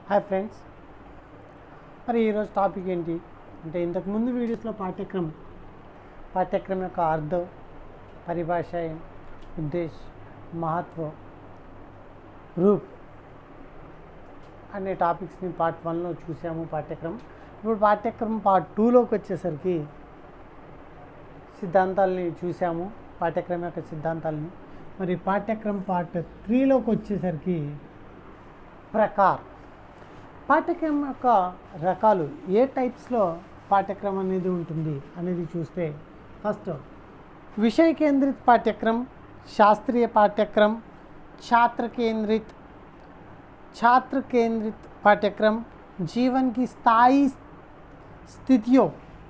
hi friends మరి ఈరోజు topic ఏంటి అంటే ఇంతకుముందు వీడియోస్లో పాఠ్యక్రమం పాఠ్యక్రమం యొక్క అర్థం పరిభాష ఉద్దేశ్ మహత్వం రూప్ అనే టాపిక్స్ని పార్ట్ వన్లో చూసాము పాఠ్యక్రమం ఇప్పుడు పాఠ్యక్రమం పార్ట్ టూలోకి వచ్చేసరికి సిద్ధాంతాలని చూసాము పాఠ్యక్రమం యొక్క సిద్ధాంతాలని మరి పాఠ్యక్రమం పార్ట్ త్రీలోకి వచ్చేసరికి ప్రకార్ పాఠ్యక్రమం యొక్క రకాలు ఏ టైప్స్లో పాఠ్యక్రమం అనేది ఉంటుంది అనేది చూస్తే ఫస్ట్ విషయ కేంద్రిత పాఠ్యక్రम शास्त्रीय पाठ्यक्रम छात्र केंद्रित छात्र केंद्रित पाठ्यक्रम जीवन की స్థాయి స్థితియో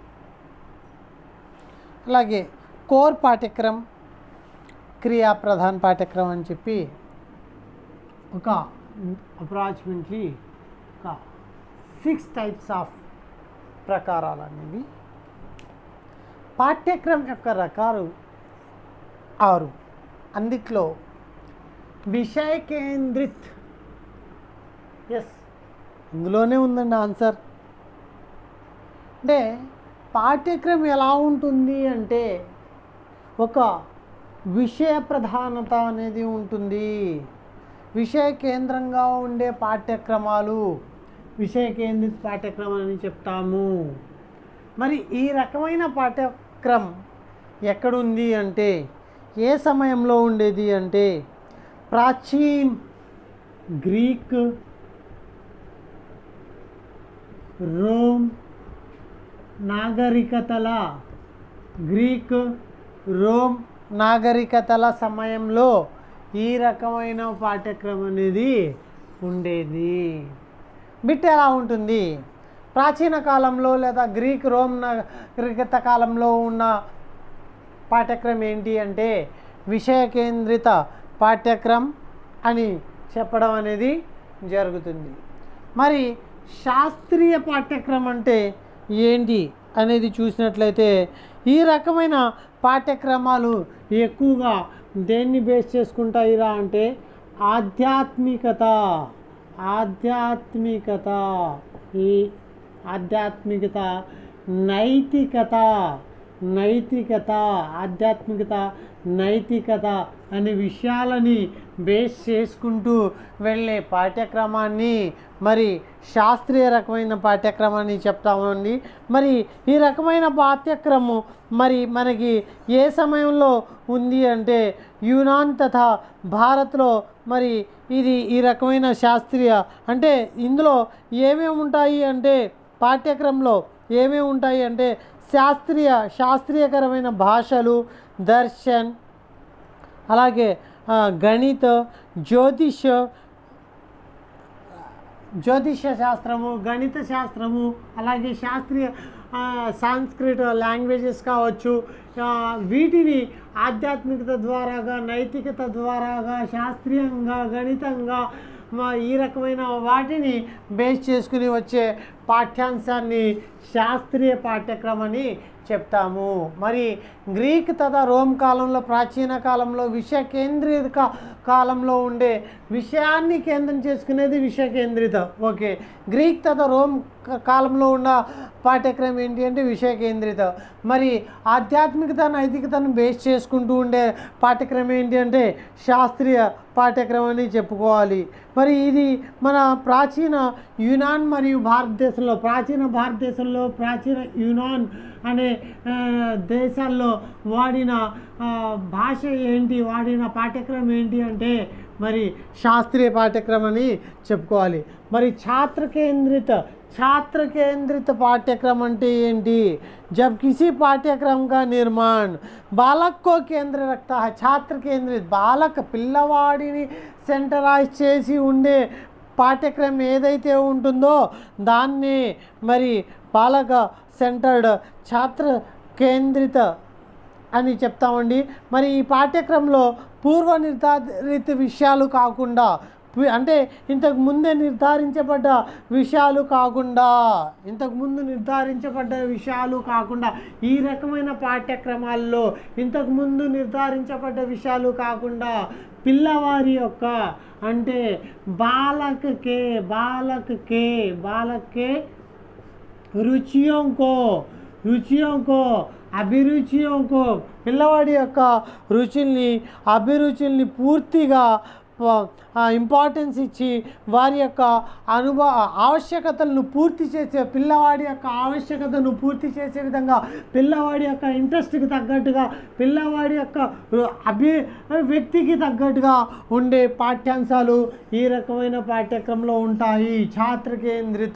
అలాగే కోర్ పాఠ్యక్రమం క్రియా ప్రధాన్ పాఠ్యక్రమం అని చెప్పి ఒక అప్రాచ్మెంట్లీ ఒక సిక్స్ టైప్స్ ఆఫ్ ప్రకారాలు అనేవి పాఠ్యక్రమం యొక్క రకాలు ఆరు అందుట్లో విషయ కేంద్రిత్ ఎస్ ఇందులోనే ఉందండి ఆన్సర్ అంటే పాఠ్యక్రమం ఎలా ఉంటుంది అంటే ఒక విషయ ప్రధానత అనేది ఉంటుంది విషయ కేంద్రంగా ఉండే పాఠ్యక్రమాలు విషయ కేంద్రిత పాఠ్యక్రమం అని చెప్తాము మరి ఈ రకమైన పాఠ్యక్రమం ఎక్కడుంది అంటే ఏ సమయంలో ఉండేది అంటే ప్రాచీన్ గ్రీక్ రోమ్ నాగరికతల గ్రీక్ రోమ్ నాగరికతల సమయంలో ఈ రకమైన పాఠ్యక్రమం అనేది ఉండేది బిట్ ఎలా ఉంటుంది ప్రాచీన కాలంలో లేదా గ్రీక్ రోమ్ నాగరికత కాలంలో ఉన్న పాఠ్యక్రమం ఏంటి అంటే విషయ కేంద్రిత పాఠ్యక్రమం అని చెప్పడం అనేది జరుగుతుంది మరి శాస్త్రీయ పాఠ్యక్రమం అంటే ఏంటి అనేది చూసినట్లయితే ఈ రకమైన పాఠ్యక్రమాలు ఎక్కువగా దేన్ని బేస్ చేసుకుంటాయిరా అంటే ఆధ్యాత్మికత ఆధ్యాత్మికత ఈ ఆధ్యాత్మికత నైతికత నైతికత ఆధ్యాత్మికత నైతికత అనే విషయాలని బేస్ చేసుకుంటూ వెళ్ళే పాఠ్యక్రమాన్ని మరి శాస్త్రీయ రకమైన పాఠ్యక్రమాన్ని చెప్తామండి మరి ఈ రకమైన పాఠ్యక్రమం మరి మనకి ఏ సమయంలో ఉంది అంటే యునాన్ తథా భారత్లో మరి ఇది ఈ రకమైన శాస్త్రీయ అంటే ఇందులో ఏమేమి ఉంటాయి అంటే పాఠ్యక్రమంలో ఏమేమి ఉంటాయి అంటే శాస్త్రీయ శాస్త్రీయకరమైన భాషలు దర్శన్ అలాగే ఆ, గణిత జ్యోతిష జ్యోతిష శాస్త్రము గణిత శాస్త్రము అలాగే శాస్త్రీయ ఆ, సాంస్క్రిట్ లాంగ్వేజెస్ కావచ్చు ఆ, వీటిని ఆధ్యాత్మికత ద్వారాగా నైతికత ద్వారాగా శాస్త్రీయంగా గణితంగా మా ఈ రకమైన వాటిని బేస్ చేసుకుని వచ్చే పాఠ్యాంశాన్ని శాస్త్రీయ పాఠ్యక్రమని చెప్తాము మరి గ్రీక్ తథా రోమ్ కాలంలో ప్రాచీన కాలంలో విషయ కేంద్రిత కా- కాలంలో ఉండే విషయాన్ని కేంద్రం చేసుకునేది విషయ కేంద్రిత ఓకే గ్రీక్ తథా రోమ్ క- కాలంలో ఉన్న పాఠ్యక్రమం ఏంటి అంటే విషయ కేంద్రిత మరి ఆధ్యాత్మికత నైతికతను బేస్ చేసుకుంటూ ఉండే పాఠ్యక్రమం ఏంటి అంటే శాస్త్రీయ పాఠ్యక్రమం అని చెప్పుకోవాలి మరి ఇది మన ప్రాచీన యునాన్ మరియు భారతదేశంలో ప్రాచీన భారతదేశంలో ప్రాచీన యునాన్ అనే ఆ, దేశాల్లో వాడిన ఆ, భాష ఏంటి వాడిన పాఠ్యక్రమం ఏంటి అంటే మరి శాస్త్రీయ పాఠ్యక్రమం అని చెప్పుకోవాలి మరి ఛాత్ర కేంద్రిత छात्र केंद्रित पाठ्यक्रम అంటే ఏంటి जब किसी पाठ्यक्रम का निर्माण बालक को केंद्र रखता है छात्र केंद्रित బాలక పిల్లవాడిని సెంటరైజ్ చేసి ఉండే పాఠ్యక్రమం ఏదైతే ఉంటుందో దాన్ని మరి బాలక సెంటర్డ్ ఛాత్ర కేంద్రిత అని చెప్తామండి మరి ఈ పాఠ్యక్రమంలో పూర్వ నిర్ధారిత విషయాలు కాకుండా వి- అంటే ఇంతకు ముందే నిర్ధారించబడ్డ విషయాలు కాకుండా ఇంతకు ముందు నిర్ధారించబడ్డ విషయాలు కాకుండా ఈ రకమైన పాఠ్యక్రమాల్లో ఇంతకు ముందు నిర్ధారించబడ్డ విషయాలు కాకుండా పిల్లవారి యొక్క అంటే బాలకకే బాలకకే బాలకే रुचियों को रुचियों को అభిరుచిयों को పిల్లవాడి యొక్క రుచుల్ని అభిరుచుల్ని పూర్తిగా ఇంపార్టెన్స్ ఇచ్చి వారి యొక్క అనుభవ ఆవశ్యకతలను పూర్తి చేసే పిల్లవాడి యొక్క ఆవశ్యకతను పూర్తి చేసే విధంగా పిల్లవాడి యొక్క ఇంట్రెస్ట్కి తగ్గట్టుగా పిల్లవాడి యొక్క రు- అభి వ్యక్తికి తగ్గట్టుగా ఉండే పాఠ్యాంశాలు ఈ రకమైన పాఠ్యక్రమంలో ఉంటాయి ఛాత్ర కేంద్రిత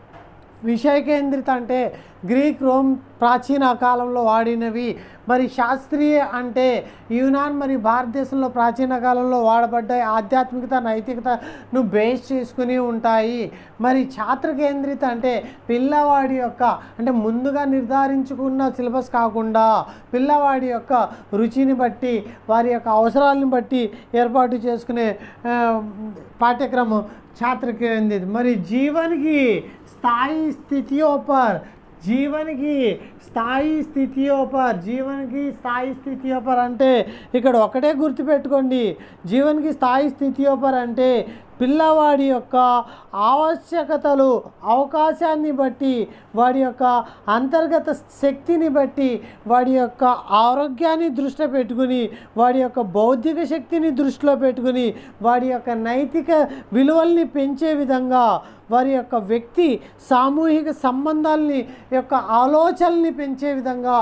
విషయ కేంద్రిత అంటే గ్రీక్ రోమ్ ప్రాచీన కాలంలో వాడినవి మరి శాస్త్రీయ అంటే యునాన్ మరి భారతదేశంలో ప్రాచీన కాలంలో వాడబడ్డాయి ఆధ్యాత్మికత నైతికతను బేస్ చేసుకుని ఉంటాయి మరి ఛాత్ర కేంద్రిత అంటే పిల్లవాడి యొక్క అంటే ముందుగా నిర్ధారించుకున్న సిలబస్ కాకుండా పిల్లవాడి యొక్క రుచిని బట్టి వారి యొక్క అవసరాలను బట్టి ఏర్పాటు చేసుకునే ఆ, పాఠ్యక్రమం छात्र केंद्रित మరి జీవన్కి స్థాయి స్థితిयों पर జీవన్ కి స్థాయి స్థితియో పర్ జీవన్కి స్థాయి స్థితియో పర్ అంటే ఇక్కడ ఒకటే గుర్తుపెట్టుకోండి జీవన్కి స్థాయి స్థితియో పర్ అంటే పిల్లవాడి యొక్క ఆవశ్యకతలు అవకాశాన్ని బట్టి వాడి యొక్క అంతర్గత శక్తిని బట్టి వాడి యొక్క ఆరోగ్యాన్ని దృష్టిలో పెట్టుకుని వాడి యొక్క బౌద్ధిక శక్తిని దృష్టిలో పెట్టుకుని వాడి యొక్క నైతిక విలువల్ని పెంచే విధంగా వారి యొక్క వ్యక్తి సామూహిక సంబంధాలని యొక్క ఆలోచనల్ని పెంచే విధంగా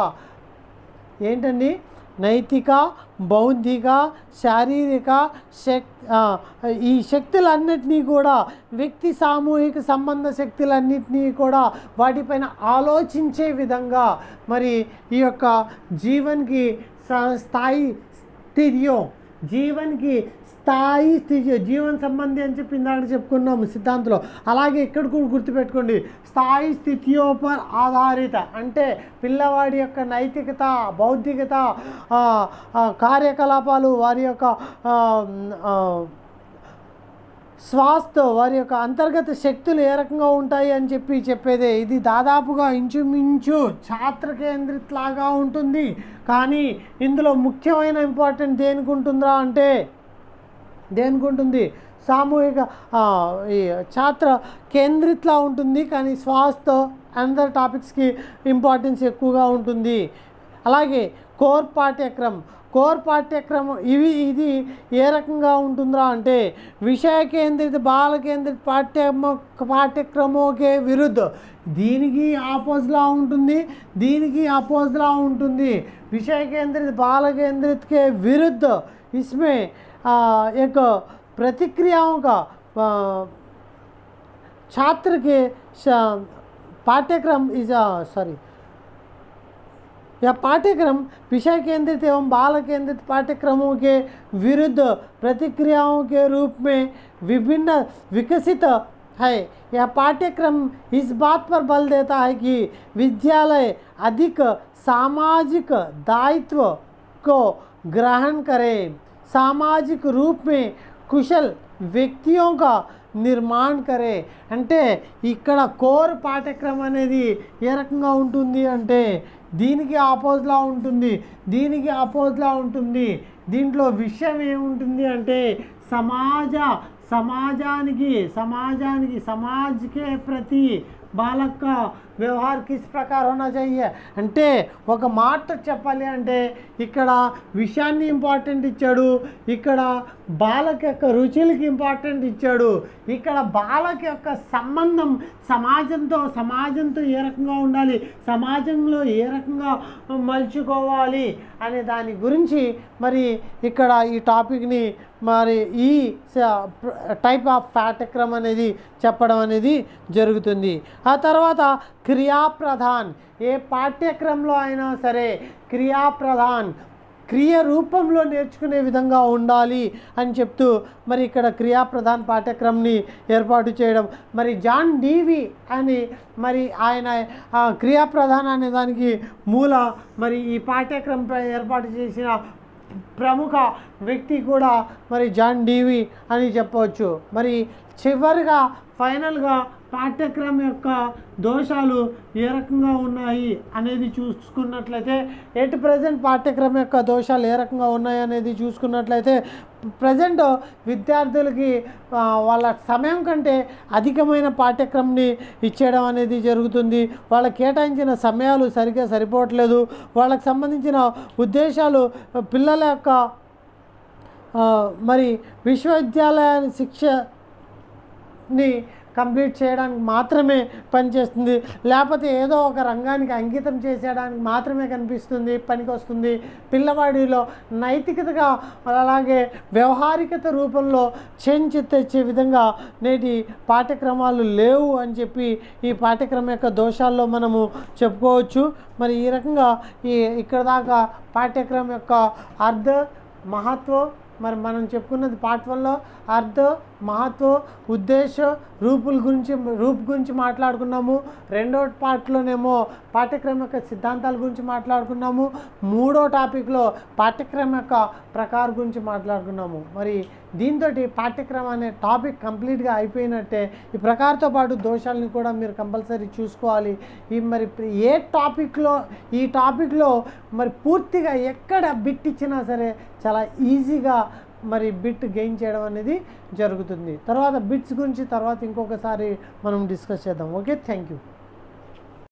ఏంటండి నైతిక బౌద్ధిక శారీరక శక్ ఆ, ఈ శక్తులన్నిటినీ కూడా వ్యక్తి సామూహిక సంబంధ శక్తులన్నిటినీ కూడా వాటిపైన ఆలోచించే విధంగా మరి ఈ యొక్క జీవన్కి స- స్థాయి స్థితియో జీవన్కి స్థాయి స్థితి జీవన సంబంధి అని చెప్పి ఇందాక చెప్పుకున్నాము సిద్ధాంతంలో అలాగే ఇక్కడ కూడా గుర్తుపెట్టుకోండి స్థాయి స్థితియో పర్ ఆధారిత అంటే పిల్లవాడి యొక్క నైతికత బౌద్ధికత ఆ, ఆ, కార్యకలాపాలు వారి యొక్క ఆ, ఆ, స్వాస్థ వారి యొక్క అంతర్గత శక్తులు ఏ రకంగా ఉంటాయి అని చెప్పి చెప్పేదే ఇది దాదాపుగా ఇంచుమించు ఛాత్ర కేంద్రిత లాగా ఉంటుంది కానీ ఇందులో ముఖ్యమైన ఇంపార్టెంట్ దేనికి ఉంటుందా అంటే దేనికి ఉంటుంది సామూహిక ఆ, ఈ ఛాత్ర కేంద్రితలా ఉంటుంది కానీ స్వాస్థ అందర్ టాపిక్స్కి ఇంపార్టెన్స్ ఎక్కువగా ఉంటుంది అలాగే కోర్ పాఠ్యక్రమం కోర్ పాఠ్యక్రమం ఇవి ఇది ఏ రకంగా ఉంటుందా అంటే విషయ కేంద్రిత బాల కేంద్రిత పాఠ్యమ పాఠ్యక్రమోకే విరుద్ధ దీనికి ఆపోజ్లా ఉంటుంది దీనికి అపోజ్లా ఉంటుంది विषय केंद्रित बाल केंद्रित के विरुद्ध इसमें आ, एक प्रतिक्रियाओं का आ, छात्र के श- पाठ्यक्रम इज सॉरी यह पाठ्यक्रम विषय केंद्रित एवं बाल केंद्रित पाठ्यक्रमों के विरुद्ध प्रतिक्रियाओं के रूप में विभिन्न विकसित है यह पाठ्यक्रम इस बात पर बल देता है कि विद्यालय अधिक सामाजिक दायित्व को ग्रहण करे सामाजिक रूप में कुशल వ్యక్తియోं का నిర్మాణ్ కరే అంటే ఇక్కడ కోర్ పాఠ్యక్రమం అనేది ఏ రకంగా ఉంటుంది అంటే దీనికి ఆపోజ్లా ఉంటుంది దీనికి ఆపోజ్లా ఉంటుంది దీంట్లో విషయం ఏముంటుంది అంటే సమాజ సమాజానికి సమాజానికి సమాజ్కే ప్రతి బాలక్ का వ్యవహార్ కిస్ ప్రకార్ హోనా चाहिए అంటే ఒక మాట చెప్పాలి అంటే ఇక్కడ విషయాన్ని ఇంపార్టెంట్ ఇచ్చాడు ఇక్కడ బాలక యొక్క రుచులకి ఇంపార్టెంట్ ఇచ్చాడు ఇక్కడ బాలక యొక్క సంబంధం సమాజంతో సమాజంతో ఏ రకంగా ఉండాలి సమాజంలో ఏ రకంగా మలుచుకోవాలి అనే దాని గురించి మరి ఇక్కడ ఈ టాపిక్ని మరి ఈ టైప్ ఆఫ్ పాఠ్యక్రమం అనేది చెప్పడం అనేది జరుగుతుంది ఆ తర్వాత క్రియాప్రధాన్ ఏ పాఠ్యక్రమంలో అయినా సరే క్రియాప్రధాన్ క్రియ రూపంలో నేర్చుకునే విధంగా ఉండాలి అని చెప్తూ మరి ఇక్కడ క్రియాప్రధాన్ పాఠ్యక్రమంని ఏర్పాటు చేయడం మరి జాన్ డీవి అని మరి ఆయన ఆ, క్రియాప్రధాన్ అనే దానికి మూల మరి ఈ పాఠ్యక్రమంపై ఏర్పాటు చేసిన ప్రముఖ వ్యక్తి కూడా మరి జాన్ డీవి అని చెప్పవచ్చు మరి చివరిగా ఫైనల్గా పాఠ్యక్రమం యొక్క దోషాలు ఏ రకంగా ఉన్నాయి అనేది చూసుకున్నట్లయితే ఎట్ ప్రజెంట్ పాఠ్యక్రమం యొక్క దోషాలు ఏ రకంగా ఉన్నాయి అనేది చూసుకున్నట్లయితే ప్రజెంట్ విద్యార్థులకి ఆ, వాళ్ళ సమయం కంటే అధికమైన పాఠ్యక్రమంని ఇచ్చేయడం అనేది జరుగుతుంది వాళ్ళకి కేటాయించిన సమయాలు సరిగ్గా సరిపోవట్లేదు వాళ్ళకి సంబంధించిన ఉద్దేశాలు పిల్లల యొక్క ఆ, మరి విశ్వవిద్యాలయ శిక్షని కంప్లీట్ చేయడానికి మాత్రమే పనిచేస్తుంది లేకపోతే ఏదో ఒక రంగానికి అంకితం చేసేయడానికి మాత్రమే కనిపిస్తుంది పనికి వస్తుంది పిల్లవాడిలో నైతికతగా అలాగే వ్యవహారికత రూపంలో చేంజ్ తెచ్చే విధంగా నేటి పాఠ్యక్రమాలు లేవు అని చెప్పి ఈ పాఠ్యక్రమం యొక్క దోషాల్లో మనము చెప్పుకోవచ్చు మరి ఈ రకంగా ఈ ఇక్కడ దాకా పాఠ్యక్రమం యొక్క అర్ధ మహత్వం మరి మనం చెప్పుకున్నది పార్ట్ వన్లో అర్థ మహత్వం ఉద్దేశం రూపుల గురించి రూప్ గురించి మాట్లాడుకున్నాము రెండో పార్ట్లోనేమో పాఠ్యక్రమం యొక్క సిద్ధాంతాల గురించి మాట్లాడుకున్నాము మూడో టాపిక్లో పాఠ్యక్రమం యొక్క ప్రకారం గురించి మాట్లాడుకున్నాము మరి దీంతో పాఠ్యక్రమం అనే టాపిక్ కంప్లీట్గా అయిపోయినట్టే ఈ ప్రకారంతో పాటు దోషాలని కూడా మీరు కంపల్సరీ చూసుకోవాలి ఈ మరి ఏ టాపిక్లో ఈ టాపిక్లో మరి పూర్తిగా ఎక్కడ బిట్ ఇచ్చినా సరే చాలా ఈజీగా మరి బిట్ గెయిన్ చేయడం అనేది జరుగుతుంది తర్వాత బిట్స్ గురించి తర్వాత ఇంకొకసారి మనం డిస్కస్ చేద్దాం ఓకే థ్యాంక్ యూ